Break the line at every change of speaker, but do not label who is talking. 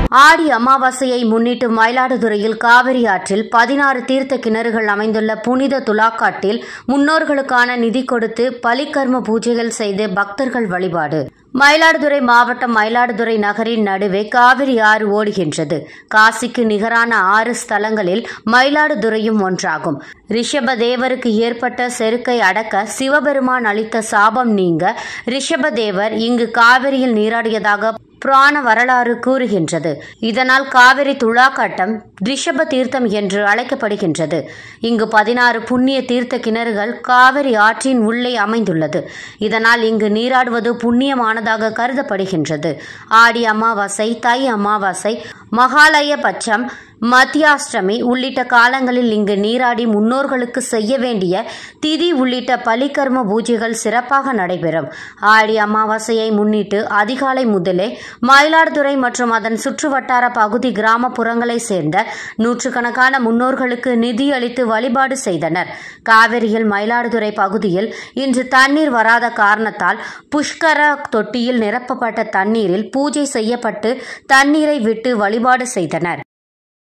ஆடி அமாவாசையை முன்னிட்டு மயிலாடுதுறையில் காவிரி ஆற்றில் பதினாறு தீர்த்த கிணறுகள் அமைந்துள்ள புனித துலாக்காட்டில் முன்னோர்களுக்கான நிதி கொடுத்து பலிக்கர்ம பூஜைகள் செய்து பக்தர்கள் வழிபாடு மயிலாடுதுறை மாவட்டம் மயிலாடுதுறை நகரின் நடுவே காவிரி ஆறு ஓடுகின்றது காசிக்கு நிகரான ஆறு ஸ்தலங்களில் மயிலாடுதுறையும் ஒன்றாகும் ரிஷப தேவருக்கு ஏற்பட்ட செருக்கை அடக்க சிவபெருமான் அளித்த சாபம் நீங்க ரிஷபதேவர் இங்கு காவிரியில் நீராடியதாக புராண வரலாறு கூறுகின்றது இதனால் காவிரி துலாக்காட்டம் ரிஷப தீர்த்தம் என்று அழைக்கப்படுகின்றது இங்கு பதினாறு புண்ணிய தீர்த்த கிணறுகள் காவிரி ஆற்றின் உள்ளே அமைந்துள்ளது இதனால் இங்கு நீராடுவது புண்ணியமானதாக கருதப்படுகின்றது ஆடி அமாவாசை தை அமாவாசை மகாலய பட்சம் மத்தியாஷ்டமி உள்ளிட்ட காலங்களில் இங்கு நீராடி முன்னோர்களுக்கு செய்ய வேண்டிய திதி உள்ளிட்ட பலிகர்ம பூஜைகள் சிறப்பாக நடைபெறும் ஆடி அமாவாசையை முன்னிட்டு அதிகாலை முதலே மயிலாடுதுறை மற்றும் அதன் சுற்றுவட்டார பகுதி கிராமப்புறங்களை சேர்ந்த நூற்றுக்கணக்கான முன்னோர்களுக்கு நிதியளித்து வழிபாடு செய்தனர் காவிரியில் மயிலாடுதுறை பகுதியில் இன்று தண்ணீர் வராத காரணத்தால் புஷ்கர தொட்டியில் நிரப்பப்பட்ட தண்ணீரில் பூஜை செய்யப்பட்டு தண்ணீரை விட்டு வழிபாடு செய்தனர்